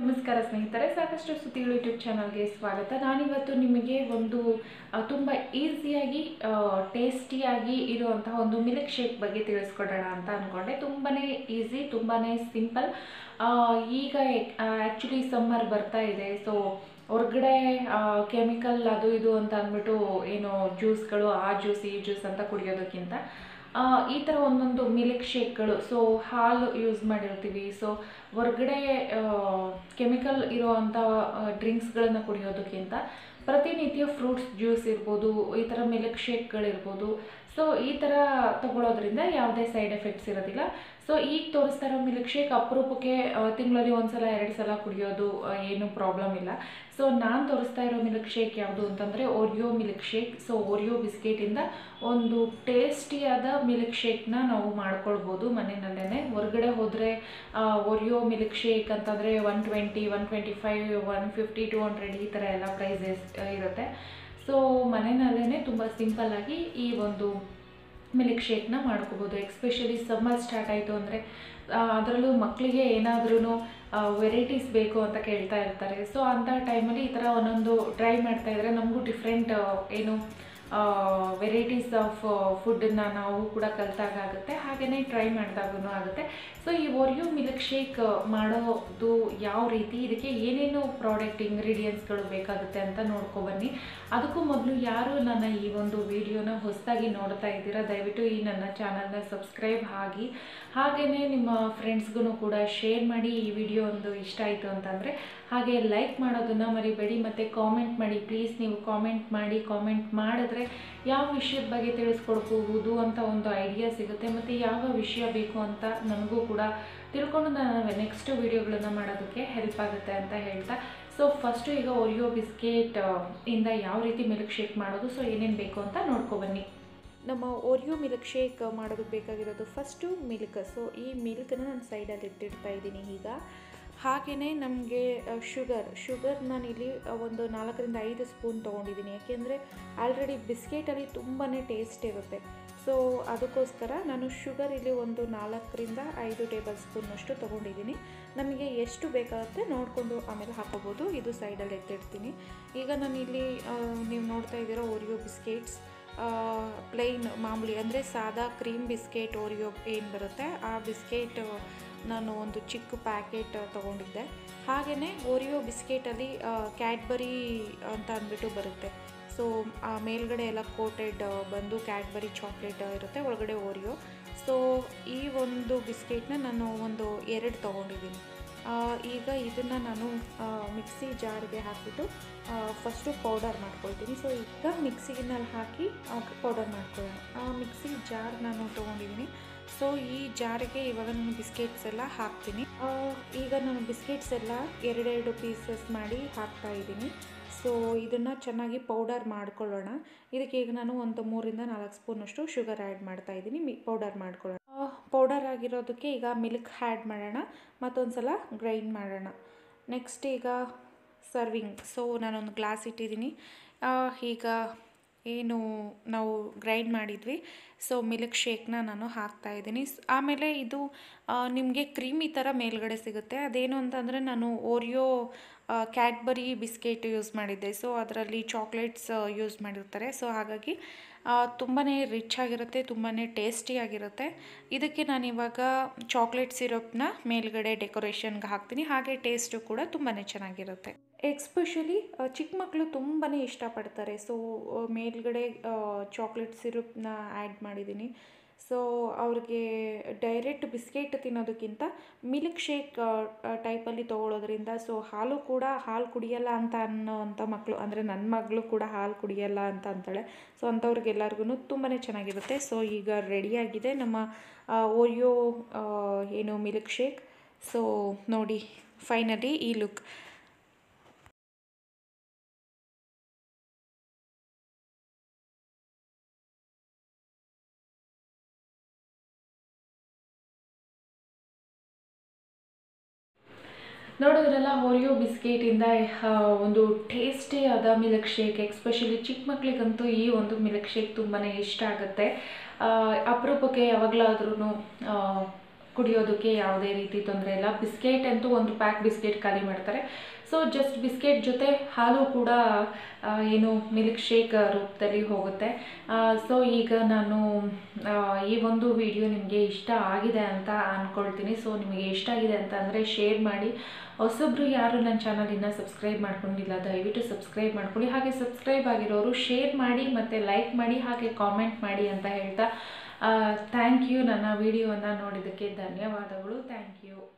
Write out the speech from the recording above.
ನಮಸ್ಕಾರ ಸ್ನೇಹಿತರೆ ಸಾಕಷ್ಟು ಸುದ್ದಿಗಳು ಯೂಟ್ಯೂಬ್ ಚಾನಲ್ಗೆ ಸ್ವಾಗತ ನಾನಿವತ್ತು ನಿಮಗೆ ಒಂದು ಆ, ತುಂಬ ಈಸಿಯಾಗಿ ಟೇಸ್ಟಿಯಾಗಿ ಇರುವಂತಹ ಒಂದು ಮಿಲ್ಕ್ ಶೇಕ್ ಬಗ್ಗೆ ತಿಳಿಸ್ಕೊಡೋಣ ಅಂತ ಅಂದ್ಕೊಂಡೆ ತುಂಬಾ ಈಸಿ ತುಂಬಾ ಸಿಂಪಲ್ ಈಗ ಆ್ಯಕ್ಚುಲಿ ಸಮ್ಮರ್ ಬರ್ತಾ ಇದೆ ಸೊ ಹೊರಗಡೆ ಕೆಮಿಕಲ್ ಅದು ಇದು ಅಂತ ಅಂದ್ಬಿಟ್ಟು ಏನು ಜ್ಯೂಸ್ಗಳು ಆ ಜ್ಯೂಸ್ ಈ ಜ್ಯೂಸ್ ಅಂತ ಕುಡಿಯೋದಕ್ಕಿಂತ ಆ, ಈ ಥರ ಒಂದೊಂದು ಮಿಲ್ಕ್ ಶೇಕ್ಗಳು ಸೊ ಹಾಲು ಯೂಸ್ ಮಾಡಿರ್ತೀವಿ ಸೊ ಹೊರಗಡೆ ಕೆಮಿಕಲ್ ಇರುವಂಥ ಡ್ರಿಂಕ್ಸ್ಗಳನ್ನು ಕುಡಿಯೋದಕ್ಕಿಂತ ಪ್ರತಿನಿತ್ಯ ಫ್ರೂಟ್ಸ್ ಜ್ಯೂಸ್ ಇರ್ಬೋದು ಈ ಥರ ಮಿಲ್ಕ್ ಶೇಕ್ಗಳಿರ್ಬೋದು ಸೊ ಈ ಥರ ತಗೊಳ್ಳೋದ್ರಿಂದ ಯಾವುದೇ ಸೈಡ್ ಎಫೆಕ್ಟ್ಸ್ ಇರೋದಿಲ್ಲ ಸೊ ಈಗ ತೋರಿಸ್ತಾ ಇರೋ ಮಿಲ್ಕ್ ಶೇಕ್ ಅಪರೂಪಕ್ಕೆ ತಿಂಗಳಲ್ಲಿ ಒಂದು ಸಲ ಎರಡು ಸಲ ಕುಡಿಯೋದು ಆ, ಏನು ಪ್ರಾಬ್ಲಮ್ ಇಲ್ಲ ಸೊ ನಾನು ತೋರಿಸ್ತಾ ಇರೋ ಮಿಲ್ಕ್ ಶೇಕ್ ಯಾವುದು ಅಂತಂದರೆ Oreo milk shake so Oreo ಬಿಸ್ಕೆಟಿಂದ ಒಂದು ಟೇಸ್ಟಿಯಾದ ಮಿಲ್ಕ್ ಶೇಕ್ನ ನಾವು ಮಾಡ್ಕೊಳ್ಬೋದು ಮನೆಯಲ್ಲೇ ಹೊರಗಡೆ ಹೋದರೆ ಓರಿಯೋ ಮಿಲ್ಕ್ ಶೇಕ್ ಅಂತಂದರೆ one twenty one twenty five one fifty two hundred ಈ ಥರ ಎಲ್ಲ ಪ್ರೈಸಸ್ ಇರುತ್ತೆ ಸೊ ಮನೆಯಲ್ಲೇ ತುಂಬ ಸಿಂಪಲ್ಲಾಗಿ ಈ ಒಂದು ಮಿಲ್ಕ್ ಶೇಕ್ನ ಮಾಡ್ಕೋಬೋದು ಎಕ್ಸ್ಪೆಷಲಿ ಸಮ್ಮರ್ ಸ್ಟಾರ್ಟ್ ಆಯಿತು ಅಂದರೆ ಅದರಲ್ಲೂ ಮಕ್ಕಳಿಗೆ ಏನಾದ್ರೂ ವೆರೈಟೀಸ್ ಬೇಕು ಅಂತ ಕೇಳ್ತಾ ಇರ್ತಾರೆ ಸೊ ಅಂಥ ಟೈಮಲ್ಲಿ ಈ ಥರ ಒಂದೊಂದು ಟ್ರೈ ಮಾಡ್ತಾ ಇದ್ರೆ ನಮಗೂ ಡಿಫ್ರೆಂಟ್ ಏನು ವೆರೈಟೀಸ್ ಆಫ್ ಫುಡ್ಡನ್ನು ನಾವು ಕೂಡ ಕಲಿತಾಗ ಆಗುತ್ತೆ ಹಾಗೆಯೇ ಟ್ರೈ ಮಾಡಿದಾಗೂ ಆಗುತ್ತೆ ಸೊ ಈ ಓರಿಯೋ ಮಿಲ್ಕ್ ಶೇಕ್ ಮಾಡೋದು ಯಾವ ರೀತಿ ಇದಕ್ಕೆ ಏನೇನು ಪ್ರಾಡಕ್ಟ್ ಇಂಗ್ರೀಡಿಯೆಂಟ್ಸ್ಗಳು ಬೇಕಾಗುತ್ತೆ ಅಂತ ನೋಡ್ಕೊಬನ್ನಿ ಅದಕ್ಕೂ ಮೊದಲು ಯಾರು ನನ್ನ ಈ ಒಂದು ವಿಡಿಯೋನ ಹೊಸದಾಗಿ ನೋಡ್ತಾ ಇದ್ದೀರಾ ದಯವಿಟ್ಟು ಈ ನನ್ನ ಚಾನಲ್ನ ಸಬ್ಸ್ಕ್ರೈಬ್ ಆಗಿ ಹಾಗೆಯೇ ನಿಮ್ಮ ಫ್ರೆಂಡ್ಸ್ಗೂ ಕೂಡ ಶೇರ್ ಮಾಡಿ ಈ ವಿಡಿಯೋ ಒಂದು ಇಷ್ಟ ಆಯಿತು ಅಂತಂದರೆ ಹಾಗೆ ಲೈಕ್ ಮಾಡೋದನ್ನು ಮರಿಬೇಡಿ ಮತ್ತು ಕಾಮೆಂಟ್ ಮಾಡಿ ಪ್ಲೀಸ್ ನೀವು ಕಾಮೆಂಟ್ ಮಾಡಿ ಕಾಮೆಂಟ್ ಮಾಡಿದ್ರೆ ಯಾವ ವಿಷಯದ ಬಗ್ಗೆ ತಿಳಿಸ್ಕೊಡ್ಬೋದು ಅಂತ ಒಂದು ಐಡಿಯಾ ಸಿಗುತ್ತೆ ಮತ್ತು ಯಾವ ವಿಷಯ ಬೇಕು ಅಂತ ನನಗೂ ಕೂಡ ತಿಳ್ಕೊಂಡು ನಾನು ನೆಕ್ಸ್ಟ್ ವಿಡಿಯೋಗಳನ್ನು ಮಾಡೋದಕ್ಕೆ ಹೆಲ್ಪ್ ಆಗುತ್ತೆ ಅಂತ ಹೇಳ್ತಾ ಸೊ ಫಸ್ಟು ಈಗ ಒರಿಯೋ ಬಿಸ್ಕೆಟ್ ಇಂದ ಯಾವ ರೀತಿ ಮಿಲ್ಕ್ ಶೇಕ್ ಮಾಡೋದು ಸೊ ಏನೇನು ಬೇಕು ಅಂತ ನೋಡ್ಕೊಬನ್ನಿ ನಮ್ಮ ಓರಿಯೋ ಮಿಲ್ಕ್ ಶೇಕ್ ಮಾಡೋದಕ್ಕೆ ಬೇಕಾಗಿರೋದು ಫಸ್ಟು ಮಿಲ್ಕ್ ಸೊ ಈ ಮಿಲ್ಕನ್ನ ನಾನು ಸೈಡಲ್ಲಿ ಇಟ್ಟಿಡ್ತಾ ಇದ್ದೀನಿ ಈಗ ಹಾಗೆಯೇ ನಮಗೆ ಶುಗರ್ ಶುಗರ್ ನಾನಿಲ್ಲಿ ಒಂದು ನಾಲ್ಕರಿಂದ ಐದು ಸ್ಪೂನ್ ತೊಗೊಂಡಿದ್ದೀನಿ ಯಾಕೆಂದರೆ ಆಲ್ರೆಡಿ ಬಿಸ್ಕೆಟಲ್ಲಿ ತುಂಬಾ ಟೇಸ್ಟ್ ಇರುತ್ತೆ ಸೊ ಅದಕ್ಕೋಸ್ಕರ ನಾನು ಶುಗರ್ ಇಲ್ಲಿ ಒಂದು ನಾಲ್ಕರಿಂದ ಐದು ಟೇಬಲ್ ಸ್ಪೂನ್ನಷ್ಟು ತೊಗೊಂಡಿದ್ದೀನಿ ನಮಗೆ ಎಷ್ಟು ಬೇಕಾಗುತ್ತೆ ನೋಡಿಕೊಂಡು ಆಮೇಲೆ ಹಾಕೋಬೋದು ಇದು ಸೈಡಲ್ಲಿ ಎತ್ತಿಡ್ತೀನಿ ಈಗ ನಾನು ಇಲ್ಲಿ ನೀವು ನೋಡ್ತಾ ಇದ್ದೀರೋ ಓರಿಯೋ ಬಿಸ್ಕೆಟ್ಸ್ ಪ್ಲೈನ್ ಮಾಮೂಲಿ ಅಂದರೆ ಸಾದಾ ಕ್ರೀಮ್ ಬಿಸ್ಕೆಟ್ ಓರಿಯೋ ಏನು ಬರುತ್ತೆ ಆ ಬಿಸ್ಕೆಟ್ ನಾನು ಒಂದು ಚಿಕ್ಕ ಪ್ಯಾಕೆಟ್ ತೊಗೊಂಡಿದ್ದೆ ಹಾಗೆಯೇ ಓರಿಯೋ ಬಿಸ್ಕೆಟಲ್ಲಿ ಕ್ಯಾಡ್ಬರಿ ಅಂತ ಅಂದ್ಬಿಟ್ಟು ಬರುತ್ತೆ ಸೊ ಆ ಮೇಲ್ಗಡೆ ಎಲ್ಲ ಕೋಟೆಡ್ ಬಂದು ಕ್ಯಾಡ್ಬರಿ ಚಾಕ್ಲೇಟ್ ಇರುತ್ತೆ ಒಳಗಡೆ ಓರಿಯೋ ಸೊ ಈ ಒಂದು ಬಿಸ್ಕೆಟ್ನ ನಾನು ಒಂದು ಎರಡು ತೊಗೊಂಡಿದ್ದೀನಿ ಆ, ಈಗ ಇದನ್ನು ನಾನು ಮಿಕ್ಸಿ ಜಾರ್ಗೆ ಹಾಕಿಬಿಟ್ಟು ಫಸ್ಟು ಪೌಡರ್ ಮಾಡ್ಕೊಳ್ತೀನಿ ಸೊ ಈಗ ಮಿಕ್ಸಿನಲ್ಲಿ ಹಾಕಿ ಪೌಡರ್ ಮಾಡ್ಕೊಳ್ಳೋಣ ಆ ಮಿಕ್ಸಿ ಜಾರ್ ನಾನು ತೊಗೊಂಡಿದ್ದೀನಿ ಸೊ ಈ ಜಾರಿಗೆ ಇವಾಗ ನಾನು ಬಿಸ್ಕೆಟ್ಸ್ ಎಲ್ಲ ಹಾಕ್ತೀನಿ ಆ, ಈಗ ನಾನು ಬಿಸ್ಕೆಟ್ಸ್ ಎಲ್ಲ ಎರಡೆರಡು ಪೀಸಸ್ ಮಾಡಿ ಹಾಕ್ತಾ ಇದ್ದೀನಿ ಸೊ ಇದನ್ನು ಚೆನ್ನಾಗಿ ಪೌಡರ್ ಮಾಡ್ಕೊಳ್ಳೋಣ ಇದಕ್ಕೆ ಈಗ ನಾನು ಒಂದು ಮೂರಿಂದ ನಾಲ್ಕು ಸ್ಪೂನಷ್ಟು ಶುಗರ್ ಆ್ಯಡ್ ಮಾಡ್ತಾ ಇದ್ದೀನಿ ಮಿ ಪೌಡರ್ ಮಾಡ್ಕೊಳ್ಳೋಣ ಪೌಡರ್ ಆಗಿರೋದಕ್ಕೆ ಈಗ ಮಿಲ್ಕ್ ಆ್ಯಡ್ ಮಾಡೋಣ ಮತ್ತೊಂದು ಸಲ ಗ್ರೈಂಡ್ ಮಾಡೋಣ ನೆಕ್ಸ್ಟ್ ಈಗ ಸರ್ವಿಂಗ್ ಸೊ ನಾನೊಂದು ಗ್ಲಾಸ್ ಇಟ್ಟಿದ್ದೀನಿ ಆ, ಈಗ ಏನು ನಾವು ಗ್ರೈಂಡ್ ಮಾಡಿದ್ವಿ ಸೊ ಮಿಲ್ಕ್ ಶೇಕ್ನ ನಾನು ಹಾಕ್ತಾ ಇದ್ದೀನಿ ಸ್- ಆಮೇಲೆ ಇದು ನಿಮಗೆ ಕ್ರೀಮಿ ಥರ ಮೇಲ್ಗಡೆ ಸಿಗುತ್ತೆ ಅದೇನು ಅಂತಂದರೆ ನಾನು ಓರಿಯೋ ಕ್ಯಾಡ್ಬರಿ ಬಿಸ್ಕೆಟ್ ಯೂಸ್ ಮಾಡಿದ್ದೆ ಸೊ ಅದರಲ್ಲಿ ಚಾಕ್ಲೇಟ್ಸ್ ಯೂಸ್ ಮಾಡಿರ್ತಾರೆ ಸೊ ಹಾಗಾಗಿ ತುಂಬಾ ರಿಚ್ ಆಗಿರುತ್ತೆ ತುಂಬಾ ಟೇಸ್ಟಿಯಾಗಿರುತ್ತೆ ಇದಕ್ಕೆ ನಾನು ಇವಾಗ ಚಾಕ್ಲೇಟ್ ಸಿರಪ್ನ ಮೇಲ್ಗಡೆ ಡೆಕೋರೇಷನ್ಗೆ ಹಾಕ್ತೀನಿ ಹಾಗೆ ಟೇಸ್ಟು ಕೂಡ ತುಂಬಾ ಚೆನ್ನಾಗಿರುತ್ತೆ ಎಕ್ಸ್ಪೆಷಲಿ ಚಿಕ್ಕ ಮಕ್ಕಳು ತುಂಬಾ ಇಷ್ಟಪಡ್ತಾರೆ ಸೊ ಮೇಲ್ಗಡೆ ಚಾಕ್ಲೇಟ್ ಸಿರಪ್ನ ಆ್ಯಡ್ ಮಾಡಿದ್ದೀನಿ ಸೊ ಅವ್ರಿಗೆ ಡೈರೆಕ್ಟ್ ಬಿಸ್ಕೆಟ್ ತಿನ್ನೋದಕ್ಕಿಂತ ಮಿಲ್ಕ್ ಶೇಕ್ ಟೈಪಲ್ಲಿ ತೊಗೊಳೋದ್ರಿಂದ ಸೊ ಹಾಲು ಕೂಡ ಹಾಲು ಕುಡಿಯಲ್ಲ ಅಂತ ಅನ್ನೋವಂಥ ಮಕ್ಕಳು ಅಂದರೆ ನನ್ನ ಮಗಳು ಕೂಡ ಹಾಲು ಕುಡಿಯಲ್ಲ ಅಂತ ಅಂತಾಳೆ ಸೊ ಅಂಥವ್ರಿಗೆಲ್ಲರಿಗೂ ತುಂಬಾ ಚೆನ್ನಾಗಿರುತ್ತೆ ಸೊ ಈಗ ರೆಡಿಯಾಗಿದೆ ನಮ್ಮ ಓರಿಯೋ ಏನು ಮಿಲ್ಕ್ ಶೇಕ್ ಸೊ ನೋಡಿ ಫೈನಲಿ ಈ ಲುಕ್ ನೋಡೋದ್ರಲ್ಲ ಓರಿಯೋ ಬಿಸ್ಕೆಟಿಂದ ಆ, ಒಂದು ಟೇಸ್ಟಿ ಆದ ಮಿಲ್ಕ್ ಶೇಕ್ ಎಕ್ಸ್ಪೆಷಲಿ ಚಿಕ್ಕ ಮಕ್ಕಳಿಗಂತೂ ಈ ಒಂದು ಮಿಲ್ಕ್ ಶೇಕ್ ತುಂಬಾ ಇಷ್ಟ ಆಗುತ್ತೆ ಆ, ಅಪರೂಪಕ್ಕೆ ಯಾವಾಗಲಾದ್ರೂ ಕುಡಿಯೋದಕ್ಕೆ ಯಾವುದೇ ರೀತಿ ತೊಂದರೆ ಇಲ್ಲ ಬಿಸ್ಕೆಟ್ ಅಂತೂ ಒಂದು ಪ್ಯಾಕ್ ಬಿಸ್ಕೆಟ್ ಖಾಲಿ ಮಾಡ್ತಾರೆ ಸೊ ಜಸ್ಟ್ ಬಿಸ್ಕೆಟ್ ಜೊತೆ ಹಾಲು ಕೂಡ ಆ, ಏನು ಮಿಲ್ಕ್ ಶೇಕ್ ರೂಪದಲ್ಲಿ ಹೋಗುತ್ತೆ ಸೊ ಈಗ ನಾನು ಆ, ಈ ಒಂದು ವಿಡಿಯೋ ನಿಮಗೆ ಇಷ್ಟ ಆಗಿದೆ ಅಂತ ಅಂದ್ಕೊಳ್ತೀನಿ ಸೊ ನಿಮಗೆ ಇಷ್ಟ ಆಗಿದೆ ಅಂತ ಅಂದರೆ ಶೇರ್ ಮಾಡಿ ಹೊಸೊಬ್ರು ಯಾರು ನನ್ನ ಚಾನಲ್ ಇನ್ನೂ ಸಬ್ಸ್ಕ್ರೈಬ್ ಮಾಡ್ಕೊಂಡಿಲ್ಲ ದಯವಿಟ್ಟು ಸಬ್ಸ್ಕ್ರೈಬ್ ಮಾಡ್ಕೊಳ್ಳಿ ಹಾಗೆ ಸಬ್ಸ್ಕ್ರೈಬ್ ಆಗಿರೋರು ಶೇರ್ ಮಾಡಿ ಮತ್ತು ಲೈಕ್ ಮಾಡಿ ಹಾಗೆ ಕಾಮೆಂಟ್ ಮಾಡಿ ಅಂತ ಹೇಳ್ತಾ ಥ್ಯಾಂಕ್ ಯು ನನ್ನ ವಿಡಿಯೋವನ್ನು ನೋಡಿದ್ದಕ್ಕೆ ಧನ್ಯವಾದಗಳು ಥ್ಯಾಂಕ್ ಯು